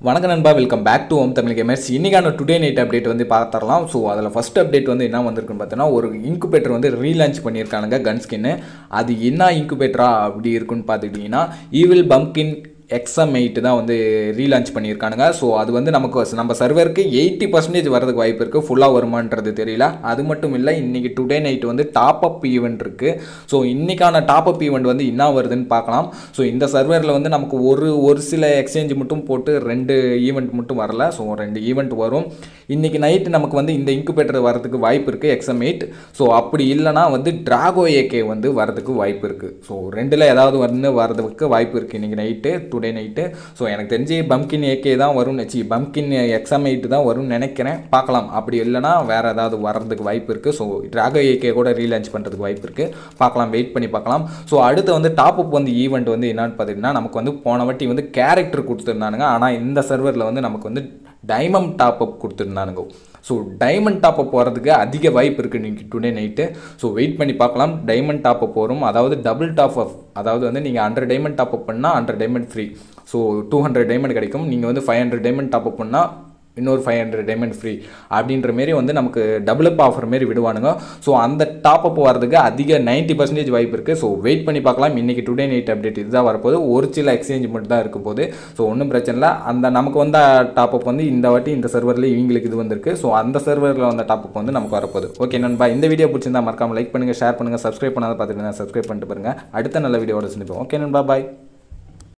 வணக்கம் நண்பா welcome back to home Tamil gamers இன்னைக்கான டுடே நைட் அப்டேட் வந்து பார்த்துடலாம் ஸோ அதில் ஃபர்ஸ்ட் அப்டேட் வந்து என்ன வந்திருக்குன்னு பார்த்தோன்னா ஒரு இன்குபேட்டர் வந்து ரீலான்ச் பண்ணியிருக்கானுங்க கன் ஸ்கின்னு அது என்ன இன்குபேட்டரா அப்படி இருக்குன்னு பார்த்துக்கிட்டிங்கன்னா ஈவில் பம்கின் எக்ஸம் எயிட் தான் வந்து ரீலான்ச் பண்ணியிருக்கானுங்க ஸோ அது வந்து நமக்கு நம்ம சர்வருக்கு எயிட்டி பர்சன்டேஜ் வரதுக்கு வாய்ப்பு இருக்குது ஃபுல்லாக வருமானது தெரியல அது மட்டும் இல்லை இன்றைக்கி டுடே நைட் வந்து டாப் அப் ஈவெண்ட் இருக்குது ஸோ இன்றைக்கான டாப் அப் ஈவெண்ட் வந்து என்ன வருதுன்னு பார்க்கலாம் ஸோ இந்த சர்வரில் வந்து நமக்கு ஒரு ஒரு சில எக்ஸ்சேஞ்ச் மட்டும் போட்டு ரெண்டு ஈவெண்ட் மட்டும் வரல ஸோ ரெண்டு ஈவெண்ட் வரும் இன்றைக்கி நைட்டு நமக்கு வந்து இந்த இன்குபேட்டர் வரதுக்கு வாய்ப்பு இருக்குது எக்ஸம் எயிட் ஸோ அப்படி இல்லைனா வந்து டிராகோ ஏகே வந்து வரதுக்கு வாய்ப்பு இருக்குது ஸோ ரெண்டில் ஏதாவது வந்து வரதுக்கு வாய்ப்பு இருக்குது இன்றைக்கி நைட்டு டுடே நைட்டு ஸோ எனக்கு தெரிஞ்சு பம்கின் ஏகே தான் வரும்னு வச்சு பம்கின் எக்ஸாம் எயிட் தான் வரும்னு நினைக்கிறேன் பார்க்கலாம் அப்படி இல்லைனா வேறு ஏதாவது வர்றதுக்கு வாய்ப்பு இருக்குது ஸோ ட்ராகோ ஏகே கூட ரீலான்ச் பண்ணுறதுக்கு வாய்ப்பு இருக்குது பார்க்கலாம் வெயிட் பண்ணி பார்க்கலாம் ஸோ அடுத்து வந்து டாப் அப் வந்து ஈவெண்ட் வந்து என்னன்னு பார்த்தீங்கன்னா நமக்கு வந்து போன வாட்டி வந்து கேரக்டர் கொடுத்துருந்தானுங்க ஆனால் இந்த சர்வரில் வந்து நமக்கு வந்து டைமண்ட் டாப் அப் கொடுத்துருந்தானுங்க ஸோ டைமண்ட் டாப் அப் போகிறதுக்கு அதிக வாய்ப்பு இருக்குது இன்றைக்கி டுடே நைட்டு ஸோ வெயிட் பண்ணி பார்க்கலாம் டைமண்ட் டாப் அப் வரும் அதாவது டபுள் டாப் அப் அதாவது வந்து நீங்கள் ஹண்ட்ரட் டைமண்ட் டாப் அப் பண்ணால் hundred diamond free so two hundred diamond கிடைக்கும் நீங்கள் வந்து five hundred diamond top up பண்ணால் இன்னொரு ஃபைவ் ஹண்ட்ரட் டைமண்ட் ஃப்ரீ அப்படின்ற மாரி வந்து நமக்கு டபுள் அப் ஆஃபர் மாரி விடுவானுங்க ஸோ அந்த டாப் அப் வரதுக்கு அதிக நைன்ட்டி பர்சன்டேஜ் வாய்ப்பு இருக்குது ஸோ வெயிட் பண்ணி பார்க்கலாம் இன்றைக்கி டுடே நைட் அப்டேட் இதுதான் வரப்போகுது ஒரு சில எக்ஸ்சேஞ்ச் மட்டும் தான் இருக்க போகுது ஸோ ஒன்றும் பிரச்சனை இல்லை அந்த நமக்கு வந்த டாப் அப் வந்து இந்த வாட்டி இந்த சர்வரில் இவங்களுக்கு இது வந்திருக்கு ஸோ அந்த சர்வரில் வந்த டாப் அப் வந்து நமக்கு வரப்போகுது ஓகே நண்பா இந்த வீடியோ பிடிச்சிருந்தா மறக்காம லைக் பண்ணுங்கள் ஷேர் பண்ணுங்கள் சப்ஸ்கிரைப் பண்ணாத பார்த்துட்டு சப்ஸ்கிரைப் பண்ணிட்டு பாருங்கள் அடுத்த நல்ல வீடியோட சந்திப்போம் ஓகே நண்பா பாய்